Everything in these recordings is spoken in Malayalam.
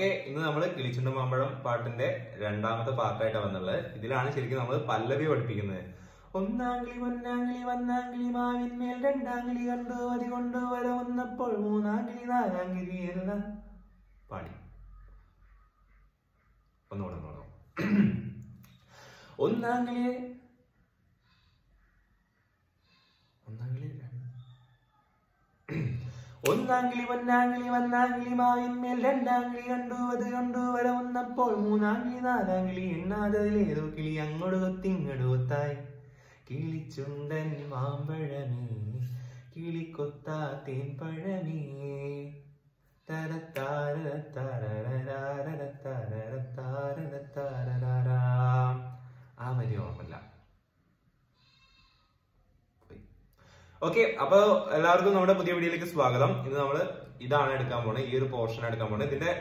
ഓക്കെ ഇന്ന് നമ്മൾ കിളിച്ചുണ്ട മാമ്പഴം പാട്ടിന്റെ രണ്ടാമത്തെ പാർട്ടായിട്ടാണ് വന്നുള്ളത് ഇതിലാണ് ശരിക്കും നമ്മൾ പല്ലവി പഠിപ്പിക്കുന്നത് ഒന്നാംകിളി ഒന്നാംകിളി വന്നാംകിളി മാവിന്മേൽ രണ്ടാംകിളി കണ്ടു അതി കൊണ്ടു വര വന്നപ്പോൾ മൂന്നാംകിളി നാലാംകിളി എല്ലാം പാടി ഒന്നുകൂടെ ഒന്നുകൂടെ ഒന്നാംകിളി ഒന്നാംകിളി ഒന്നാംകിളി ഒന്നാംകിളി വന്നാംകിളി മാവിന്മേൽ രണ്ടാംകിളി കണ്ടു അത് കണ്ടു വര വന്നപ്പോൾ മൂന്നാംകിളി നാലാംകിളി എണ്ണാതതിലേതോ കിളി അങ്ങോട്ട് കൊത്തിങ്ങോട്ട് കൊത്തായി കിളിച്ചുണ്ടൻ മാമ്പഴമേ കിളിക്കൊത്താ തേൻപഴമേ തരത്താരത്താരരത്താരരത്താരരത്താരരത്താരരാം. ആ വരി ഓർമ്മയില്ല ഓക്കെ അപ്പൊ എല്ലാവർക്കും നമ്മുടെ പുതിയ വീഡിയോയിലേക്ക് സ്വാഗതം ഇന്ന് നമ്മൾ ഇതാണ് എടുക്കാൻ പോണത് ഈ ഒരു പോർഷൻ എടുക്കാൻ പോണത് ഇതിന്റെ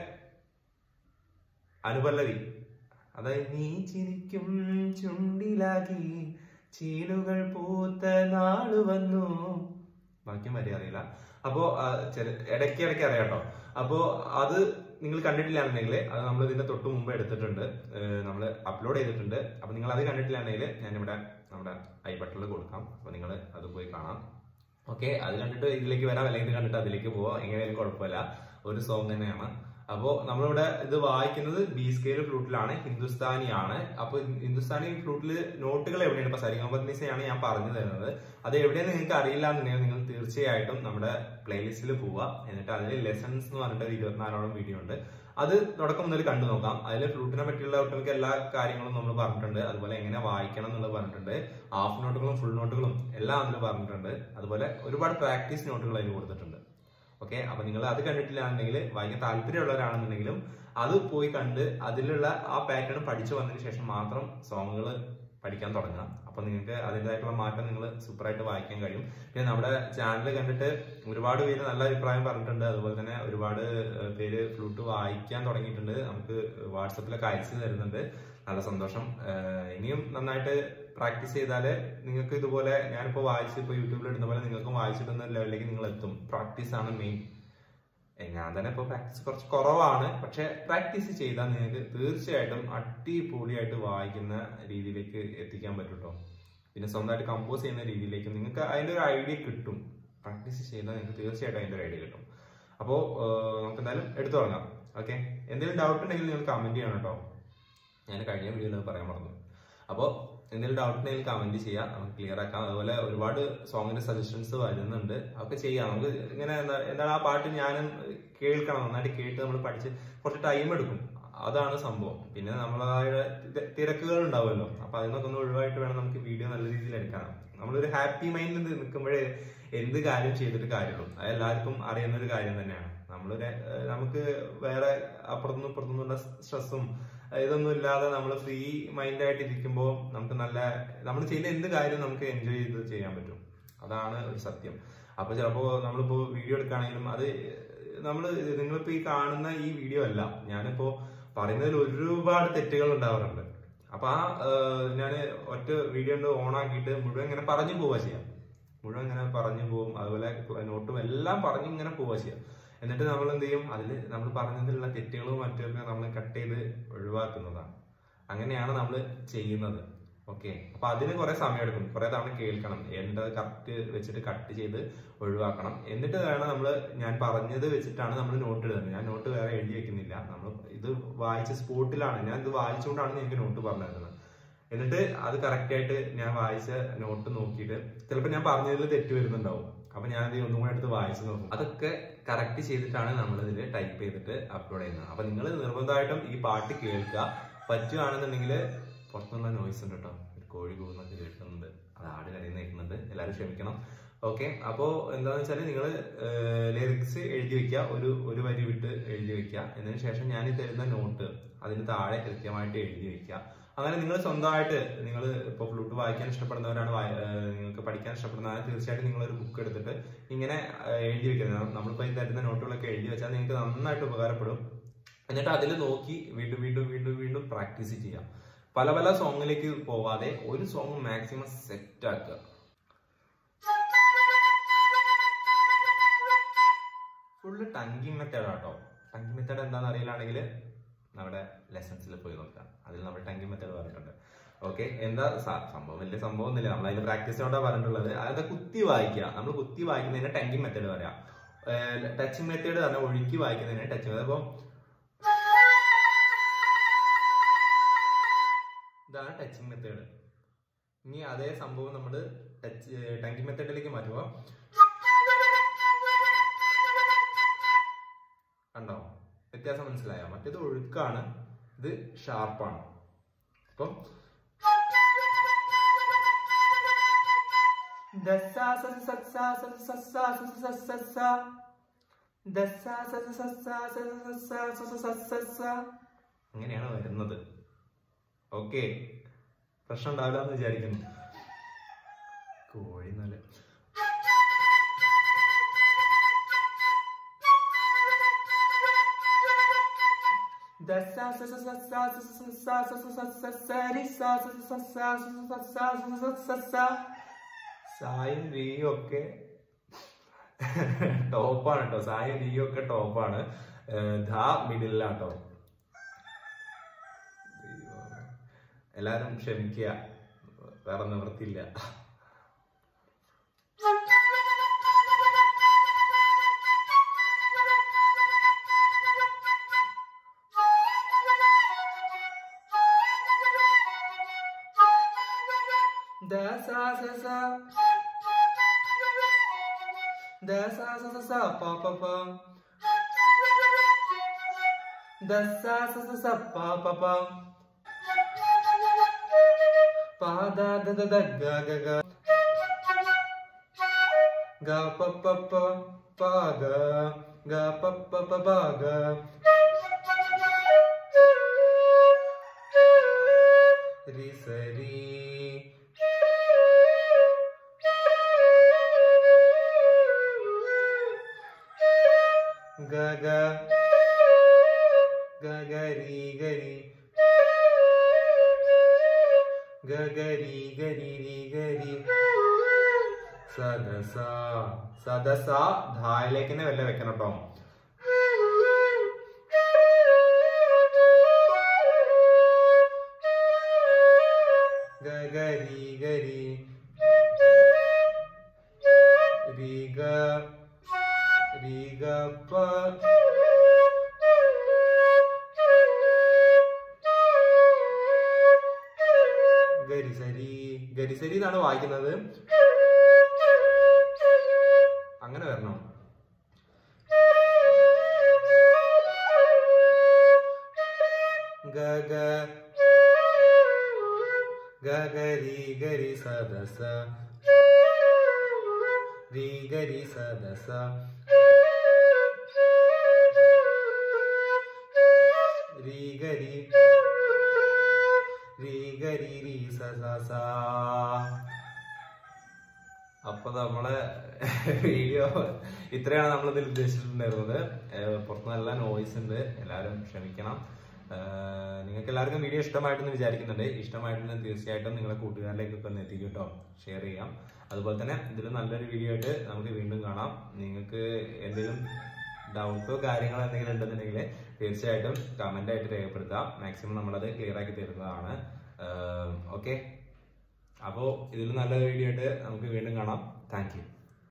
അനുപല്ലവി അതായത് നീ ചിരിക്കും ചുണ്ടിലാകി ചീലുകൾ പൂത്ത നാളു വന്നു ബാക്കി മര്യാദ അറിയില്ല അപ്പോ ആ, ചെല- ഇടയ്ക്ക് ഇടയ്ക്ക് അറിയാം കേട്ടോ അപ്പോ അത് നിങ്ങൾ കണ്ടിട്ടില്ലാന്നുണ്ടെങ്കിൽ അത് നമ്മൾ ഇതിന്റെ തൊട്ട് മുമ്പ് എടുത്തിട്ടുണ്ട് നമ്മൾ അപ്ലോഡ് ചെയ്തിട്ടുണ്ട് അപ്പൊ നിങ്ങൾ അത് കണ്ടിട്ടില്ലാന്നുണ്ടെങ്കിൽ ഞാനിവിടെ നമ്മുടെ ഐ ബട്ടണിൽ കൊടുക്കാം അപ്പൊ നിങ്ങൾ അത് പോയി കാണാം ഓക്കെ അത് കണ്ടിട്ട് ഇതിലേക്ക് വരാം അല്ലെങ്കിൽ ഇത് കണ്ടിട്ട് അതിലേക്ക് പോവാം എങ്ങനെയായാലും കുഴപ്പമില്ല ഒരു സോങ് തന്നെയാണ് അപ്പോൾ നമ്മളിവിടെ ഇത് വായിക്കുന്നത് ബി സ്കെയിൽ ഫ്ലൂട്ടിലാണ് ഹിന്ദുസ്ഥാനിയാണ് അപ്പൊ ഹിന്ദുസ്ഥാനി ഫ്ലൂട്ടിൽ നോട്ടുകൾ എവിടെയാണ് ഇപ്പൊ സരിഗമപത്നിസയാണ് ഞാൻ പറഞ്ഞു തരുന്നത് അത് എവിടെയെന്ന് നിങ്ങൾക്ക് അറിയില്ല എന്നുണ്ടെങ്കിൽ നിങ്ങൾ തീർച്ചയായിട്ടും നമ്മുടെ പ്ലേലിസ്റ്റിൽ പോവുക എന്നിട്ട് അതിൽ ലെസൺസ് എന്ന് പറഞ്ഞിട്ട് ഒരു ഇരുപത്തിനാലോളം വീഡിയോ ഉണ്ട് അത് തുടക്കം മുതൽ കണ്ടു നോക്കാം അതിൽ ഫ്ലൂട്ടിനെ പറ്റിയുള്ള ഒട്ടുമിക്ക എല്ലാ കാര്യങ്ങളും നമ്മൾ പറഞ്ഞിട്ടുണ്ട് അതുപോലെ എങ്ങനെ വായിക്കണം എന്നുള്ളത് പറഞ്ഞിട്ടുണ്ട് ഹാഫ് നോട്ടുകളും ഫുൾ നോട്ടുകളും എല്ലാം അതിൽ പറഞ്ഞിട്ടുണ്ട് അതുപോലെ ഒരുപാട് പ്രാക്ടീസ് നോട്ടുകൾ അതിൽ കൊടുത്തിട്ടുണ്ട് ഓക്കെ അപ്പൊ നിങ്ങൾ അത് കണ്ടിട്ടില്ല എന്നുണ്ടെങ്കിൽ വായിക്കാൻ താല്പര്യമുള്ളവരാണെന്നുണ്ടെങ്കിലും അത് പോയി കണ്ട് അതിലുള്ള ആ പാറ്റേൺ പഠിച്ചു വന്നതിന് ശേഷം മാത്രം സോങ്ങുകൾ പഠിക്കാൻ തുടങ്ങാം അപ്പൊ നിങ്ങൾക്ക് അതിൻ്റെതായിട്ടുള്ള മാറ്റം നിങ്ങൾ സൂപ്പറായിട്ട് വായിക്കാൻ കഴിയും പിന്നെ നമ്മുടെ ചാനൽ കണ്ടിട്ട് ഒരുപാട് പേര് നല്ല അഭിപ്രായം പറഞ്ഞിട്ടുണ്ട് അതുപോലെ തന്നെ ഒരുപാട് ഏഹ്, പേര് ഫ്ലൂട്ട് വായിക്കാൻ തുടങ്ങിയിട്ടുണ്ട് നമുക്ക് വാട്സപ്പിലൊക്കെ അയച്ചു തരുന്നുണ്ട് നല്ല സന്തോഷം ഏഹ്, ഇനിയും നന്നായിട്ട് പ്രാക്ടീസ് ചെയ്താല് നിങ്ങൾക്ക് ഇതുപോലെ ഞാനിപ്പോ വായിച്ച് ഇപ്പൊ യൂട്യൂബിൽ ഇടുന്ന പോലെ നിങ്ങൾക്കും വായിച്ചിട്ടുന്ന ലെവലിലേക്ക് നിങ്ങൾ എത്തും പ്രാക്ടീസ് ആണ് മെയിൻ ഞാൻ തന്നെ ഇപ്പൊ പ്രാക്ടീസ് കുറച്ച് കുറവാണ് പക്ഷെ പ്രാക്ടീസ് ചെയ്താൽ നിങ്ങൾക്ക് തീർച്ചയായിട്ടും അടിപൊളിയായിട്ട് വായിക്കുന്ന രീതിയിലേക്ക് എത്തിക്കാൻ പറ്റും കേട്ടോ പിന്നെ സ്വന്തമായിട്ട് കമ്പോസ് ചെയ്യുന്ന രീതിയിലേക്ക് നിങ്ങൾക്ക് അതിന്റെ ഒരു ഐഡിയ കിട്ടും പ്രാക്ടീസ് ചെയ്താൽ നിങ്ങൾക്ക് തീർച്ചയായിട്ടും അതിന്റെ ഒരു ഐഡിയ കിട്ടും അപ്പോൾ നമുക്ക് എന്തായാലും എടുത്തു തുടങ്ങാം ഓക്കെ എന്തെങ്കിലും ഡൗട്ട് ഉണ്ടെങ്കിൽ നിങ്ങൾ കമന്റ് ചെയ്യണം കേട്ടോ ഞാൻ കഴിഞ്ഞ വീഡിയോയിൽ പറയാൻ മറന്നു അപ്പോൾ എന്തെങ്കിലും ഡൗട്ട് ഉണ്ടെങ്കിൽ കമന്റ് ചെയ്യാം നമുക്ക് ക്ലിയർ ആക്കാം അതുപോലെ ഒരുപാട് സോങ്ങിന്റെ സജഷൻസ് വരുന്നുണ്ട് അതൊക്കെ ചെയ്യാം നമുക്ക് ഇങ്ങനെ എന്താ എന്താണ് ആ പാട്ട് ഞാനും കേൾക്കണം നന്നായിട്ട് കേട്ട് നമ്മൾ പഠിച്ച് കുറച്ച് ടൈം എടുക്കും അതാണ് സംഭവം പിന്നെ നമ്മളായ തി- തിരക്കുകൾ ഉണ്ടാവുമല്ലോ അപ്പൊ അതിനൊക്കെ ഒന്ന് ഒഴിവായിട്ട് വേണം നമുക്ക് വീഡിയോ നല്ല രീതിയിൽ എടുക്കാൻ നമ്മളൊരു ഹാപ്പി മൈൻഡിൽ നിൽക്കുമ്പോഴേ എന്ത് കാര്യം ചെയ്തിട്ട് കാര്യമുള്ളൂ അത് എല്ലാവർക്കും അറിയുന്ന ഒരു കാര്യം തന്നെയാണ് നമ്മളൊരു ഏഹ്, നമുക്ക് വേറെ അപ്പുറത്തുനിന്നും ഇപ്പുറത്തുനിന്നുള്ള സ്ട്രെസ്സും ഇതൊന്നും ഇല്ലാതെ നമ്മൾ ഫ്രീ മൈൻഡ് ആയിട്ട് ഇരിക്കുമ്പോൾ നമുക്ക് നല്ല നമ്മൾ ചെയ്യുന്ന എന്ത് കാര്യം നമുക്ക് എൻജോയ് ചെയ്ത് ചെയ്യാൻ പറ്റും അതാണ് ഒരു സത്യം അപ്പൊ ചിലപ്പോ നമ്മളിപ്പോ വീഡിയോ എടുക്കുകയാണെങ്കിലും അത് നമ്മൾ നിങ്ങളിപ്പോ ഈ കാണുന്ന ഈ വീഡിയോ അല്ല ഞാനിപ്പോ പറയുന്നതിൽ ഒരുപാട് തെറ്റുകൾ ഉണ്ടാവാറുണ്ട് അപ്പൊ ആ ഞാൻ ഒറ്റ വീഡിയോ കൊണ്ട് ഓൺ ആക്കിയിട്ട് മുഴുവൻ ഇങ്ങനെ പറഞ്ഞു പോവാ ചെയ്യാം മുഴുവൻ ഇങ്ങനെ പറഞ്ഞു പോവും അതുപോലെ നോട്ടും എല്ലാം പറഞ്ഞ് ഇങ്ങനെ പോവാ ചെയ്യാം എന്നിട്ട് നമ്മൾ എന്ത് ചെയ്യും അതിൽ നമ്മൾ പറഞ്ഞതിലുള്ള തെറ്റുകളും മറ്റൊക്കെ നമ്മൾ കട്ട് ചെയ്ത് ഒഴിവാക്കുന്നതാണ് അങ്ങനെയാണ് നമ്മൾ ചെയ്യുന്നത് ഓക്കെ അപ്പൊ അതിന് കുറെ സമയം എടുക്കും കുറെ തവണ കേൾക്കണം എന്റെ കറക്റ്റ് വെച്ചിട്ട് കട്ട് ചെയ്ത് ഒഴിവാക്കണം എന്നിട്ട് വേണം നമ്മൾ ഞാൻ പറഞ്ഞത് വെച്ചിട്ടാണ് നമ്മൾ നോട്ട് എഴുതുന്നത് ഞാൻ നോട്ട് വേറെ എഴുതി വെക്കുന്നില്ല നമ്മൾ ഇത് വായിച്ച സ്പോട്ടിലാണ് ഞാൻ ഇത് വായിച്ചുകൊണ്ടാണ് എനിക്ക് നോട്ട് പറഞ്ഞു തരുന്നത് എന്നിട്ട് അത് കറക്റ്റ് ആയിട്ട് ഞാൻ വായിച്ച നോട്ട് നോക്കിയിട്ട് ചിലപ്പോൾ ഞാൻ പറഞ്ഞതിൽ തെറ്റ് വരുന്നുണ്ടാവും അപ്പൊ ഞാൻ ഇത് ഒന്നും കൂടെ എടുത്ത് വായിച്ചു നോക്കും അതൊക്കെ കറക്റ്റ് ചെയ്തിട്ടാണ് നമ്മൾ ഇതിൽ ടൈപ്പ് ചെയ്തിട്ട് അപ്ലോഡ് ചെയ്യുന്നത് അപ്പൊ നിങ്ങൾ നിർബന്ധമായിട്ടും ഈ പാട്ട് കേൾക്കുക പറ്റുകയാണെന്നുണ്ടെങ്കിൽ പുറത്തുനിന്നുള്ള നോയ്സ് ഉണ്ട് കേട്ടോ ഒരു കോഴി കൂന്നൊക്കെ കേൾക്കുന്നുണ്ട് അത് ആട് കരയുന്ന കേൾക്കുന്നുണ്ട് എല്ലാവരും ക്ഷമിക്കണം ഓക്കെ അപ്പോ എന്താന്ന് വെച്ചാൽ നിങ്ങൾ ലിറിക്സ് എഴുതി വെക്കുക ഒരു ഒരു വരി വിട്ട് എഴുതി വെക്കുക എന്നതിന് ശേഷം ഞാൻ ഈ തരുന്ന നോട്ട് അതിന് താഴെ കൃത്യമായിട്ട് എഴുതി വെക്കുക അങ്ങനെ നിങ്ങൾ സ്വന്തമായിട്ട് നിങ്ങൾ ഇപ്പോൾ ഫ്ലൂട്ട് വായിക്കാൻ ഇഷ്ടപ്പെടുന്നവരാണ് വായി- ഏഹ് നിങ്ങൾക്ക് പഠിക്കാൻ ഇഷ്ടപ്പെടുന്നവരാണ് തീർച്ചയായിട്ടും നിങ്ങൾ ഒരു ബുക്ക് എടുത്തിട്ട് ഇങ്ങനെ ഏഹ് എഴുതി വെക്കുന്നത് നമ്മളിപ്പോൾ ഈ തരുന്ന നോട്ടുകളൊക്കെ എഴുതി വെച്ചാൽ നിങ്ങൾക്ക് നന്നായിട്ട് ഉപകാരപ്പെടും എന്നിട്ട് അതിൽ നോക്കി വീണ്ടും വീണ്ടും വീണ്ടും വീണ്ടും പ്രാക്ടീസ് ചെയ്യാം പല പല സോങ്ങിലേക്ക് പോവാതെ ഒരു സോങ് മാക്സിമം സെറ്റ് ആക്കുക full tonguing method auto tonguing method എന്താണെന്ന് അറിയില്ലാണെങ്കിൽ നമ്മുടെ ലെസൺസിൽ പോയി നോക്കാം അതിൽ നമ്മൾ ടങ്കി മെത്തേഡ് പറഞ്ഞിട്ടുണ്ട് ഓക്കെ എന്താ സ- സംഭവം വലിയ സംഭവം ഒന്നുമില്ല നമ്മൾ അതിൽ പ്രാക്ടീസ് കൊണ്ടാണ് പറഞ്ഞിട്ടുള്ളത് അതൊക്കെ കുത്തി വായിക്കുക നമ്മൾ കുത്തി വായിക്കുന്നതിന് ടങ്കി മെത്തേഡ് പറയാം ടച്ചിങ് മെത്തേഡ് പറഞ്ഞാൽ ഒഴുക്കി വായിക്കുന്നതിന് ടച്ചിങ് മെത്തേഡ് അപ്പോൾ ഇതാണ് ടച്ചിങ് മെത്തേഡ് ഇനി അതേ സംഭവം നമ്മൾ ടച്ച് ടങ്കി മെത്തേഡിലേക്ക് മാറ്റുമ്പോൾ കണ്ടോ വ്യത്യാസം മനസ്സിലായോ മറ്റേത് ഒഴുക്കാണ് ഇത് ഷാർപ്പാണ് അപ്പം അങ്ങനെയാണ് വരുന്നത് ഓക്കെ പ്രശ്നം ഉണ്ടാവില്ല എന്ന് വിചാരിക്കുന്നു കോഴി നല്ല സായും റിയും ഒക്കെ ടോപ്പാണ് കേട്ടോ സായും റിയും ഒക്കെ ടോപ്പാണ് ധ മിഡിലാട്ടോ എല്ലാരും ക്ഷമിക്കുക വേറെ നിവൃത്തിയില്ല ദ സ സ സ ദ സ സ സ സ പ പ പ ദ സ സ സ സ പ പ പ പ ദ ദ ദ ദ ഗ ഗ ഗ ഗ പ പ പ പ ഗ ഗ പ പ പ പ ഗ രി സ രി ഗ ഗ ഗ ഗ രി ഗ രി ഗ ഗ രി ഗ രി രി ഗ രി സ ദ സ സ ദ സ ധായിലേക്ക് തന്നെ വല്ല വെക്കണം കേട്ടോ ഗ ഗ രി ഗ രി രി ഗ രി ഗ പ ഗരിസരി ഗരിസരി എന്നാണ് വായിക്കുന്നത് അങ്ങനെ വരണം ഗ ഗ ഗ ഗരി ഗരി സദസ രി ഗരി സദസ രി ഗരി രി ഗരി രി സ സ സ അപ്പൊ നമ്മളെ വീഡിയോ ഇത്രയാണ് നമ്മൾ ഇതിൽ ഉദ്ദേശിച്ചിട്ടുണ്ടായിരുന്നത് ഏഹ് പുറത്ത് നല്ല നോയ്സ് ഉണ്ട് എല്ലാവരും ക്ഷമിക്കണം നിങ്ങൾക്ക് എല്ലാവർക്കും വീഡിയോ ഇഷ്ടമായിട്ടെന്ന് വിചാരിക്കുന്നുണ്ട് ഇഷ്ടമായിട്ടുണ്ടെങ്കിൽ തീർച്ചയായിട്ടും നിങ്ങളെ കൂട്ടുകാരിലേക്കൊക്കെ ഒന്ന് എത്തിക്കും കേട്ടോ ഷെയർ ചെയ്യാം അതുപോലെ തന്നെ ഇതിൽ നല്ലൊരു വീഡിയോ ആയിട്ട് നമുക്ക് വീണ്ടും കാണാം നിങ്ങൾക്ക് എന്തെങ്കിലും ഡൗട്ടോ കാര്യങ്ങളോ എന്തെങ്കിലും ഉണ്ടെന്നുണ്ടെങ്കിൽ തീർച്ചയായിട്ടും കമന്റ് ആയിട്ട് രേഖപ്പെടുത്താം മാക്സിമം നമ്മളത് ക്ലിയർ ആക്കി തരുന്നതാണ് ഓക്കെ അപ്പോൾ ഇതിൽ നല്ലൊരു വീഡിയോ ആയിട്ട് നമുക്ക് വീണ്ടും കാണാം താങ്ക് യു